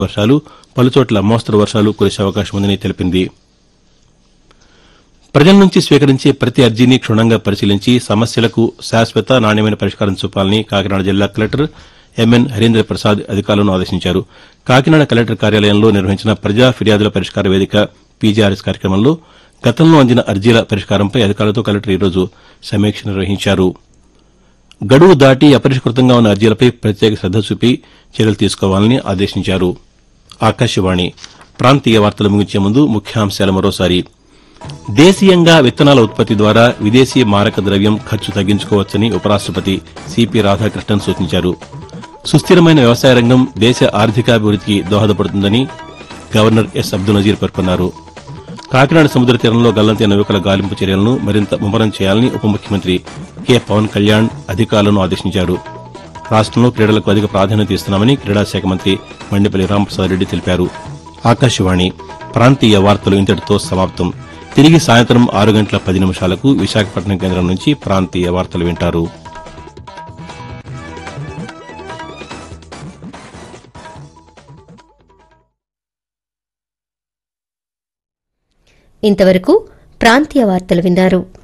వర్షాలు పలుచోట్ల మోస్తరు వర్షాలు కురిసే అవకాశం ఉందని తెలిపింది ప్రజల నుంచి స్వీకరించే ప్రతి అర్జీని క్షుణ్ణంగా పరిశీలించి సమస్యలకు శాశ్వత నాణ్యమైన పరిష్కారం చూపాలని కాకినాడ జిల్లా కలెక్టర్ ఎంఎన్ హరీంద్ర ప్రసాద్ అధికారులను ఆదేశించారు కాకినాడ కలెక్టర్ కార్యాలయంలో నిర్వహించిన ప్రజా ఫిర్యాదుల పరిష్కార వేదిక పీజీఆర్ఎస్ కార్యక్రమంలో గతంలో అందిన అర్జీల పరిష్కారంపై అధికారులతో కలెక్టర్ ఈరోజు సమీక్ష నిర్వహించారు గడువు దాటి అపరిష్కృతంగా ఉన్న అర్జీలపై ప్రత్యేక శ్రద్ద చూపి చర్యలు తీసుకోవాలని ఆదేశించారు ఆకాశవాణి ప్రాంతీయ వార్తలు ముగించే ముందు ముఖ్యాంశాలు మరోసారి దేశీయంగా విత్తనాల ఉత్పత్తి ద్వారా విదేశీ మారక ద్రవ్యం ఖర్చు తగ్గించుకోవచ్చని ఉపరాష్టపతి సిపి రాధాకృష్ణన్ సూచించారు సుస్థిరమైన వ్యవసాయ రంగం దేశ ఆర్థికాభివృద్ధికి దోహదపడుతుందని గవర్నర్ ఎస్ అబ్దుల్ నజీర్ పేర్కొన్నారు కాకినాడ సముద్ర తీరంలో గల్లంతైన నౌకల గాలింపు చర్యలను మరింత ముమ్మరం చేయాలని ఉప ముఖ్యమంత్రి కె పవన్ కళ్యాణ్ అధికారులను ఆదేశించారు రాష్టంలో క్రీడలకు అధిక ప్రాధాన్యత ఇస్తున్నామని క్రీడా శాఖ మంత్రి మండిపల్లి రామప్రసాద్ రెడ్డి తెలిపారు ఆకాశవాణి ప్రాంతీయ వార్తలు ఇంతటితో సమాప్తం తిరిగి సాయంత్రం ఆరు గంటల పది నిమిషాలకు విశాఖపట్నం కేంద్రం నుంచి ప్రాంతీయ వార్తలు వింటారు ఇంతవరకు ప్రాంతీయ వార్తలు విన్నారు